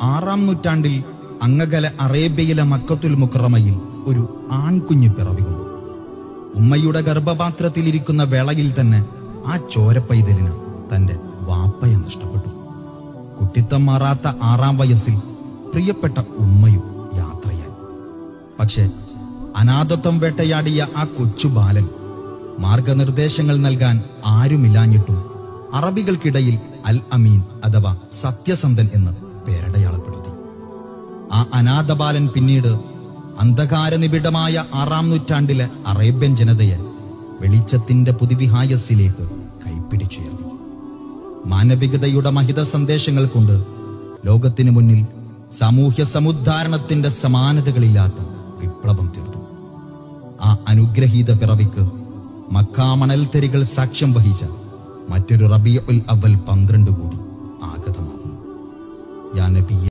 ആറാം നൂറ്റാണ്ടിൽ അങ്ങകല അറേബ്യയിലെ മക്കത്തുൽ മുക്കറമയിൽ ഒരു ആൺകുഞ്ഞ് പിറവികൊണ്ടു ഉമ്മയുടെ ഗർഭപാത്രത്തിലിരിക്കുന്ന വേളയിൽ തന്നെ ആ ചോരപ്പൈതലിന് തന്റെ വാപ്പയെ നഷ്ടപ്പെട്ടു കുട്ടിത്തം മാറാത്ത ആറാം വയസ്സിൽ പ്രിയപ്പെട്ട ഉമ്മയും യാത്രയായി പക്ഷെ അനാഥത്വം വേട്ടയാടിയ ആ കൊച്ചു ബാലൻ മാർഗനിർദ്ദേശങ്ങൾ നൽകാൻ ആരുമില്ലാഞ്ഞിട്ടും അറബികൾക്കിടയിൽ അൽ അമീൻ അഥവാ സത്യസന്ധൻ എന്ന് പേരടയാളപ്പെടുത്തി ആ അനാഥ ബാലൻ പിന്നീട് അന്ധകാര നിബിഡമായ ആറാം നൂറ്റാണ്ടിലെ അറേബ്യൻ ജനതയെ വെളിച്ചത്തിന്റെ പുതുവിഹായസിലേക്ക് കൈപ്പിടിച്ചുയർത്തി മാനവികതയുടെ മഹിത സന്ദേശങ്ങൾ കൊണ്ട് ലോകത്തിനു മുന്നിൽ സാമൂഹ്യ സമുദ്ധാരണത്തിന്റെ സമാനതകളില്ലാത്ത വിപ്ലവം തീർത്തു ആ അനുഗ്രഹീത പിറവിക്ക് മക്കാമണൽത്തരികൾ സാക്ഷ്യം വഹിച്ച മറ്റൊരു റബിയ ഉൽ അവൽ പന്ത്രണ്ട് കൂടി ആഗതമാകുന്നു യാ നബിയെ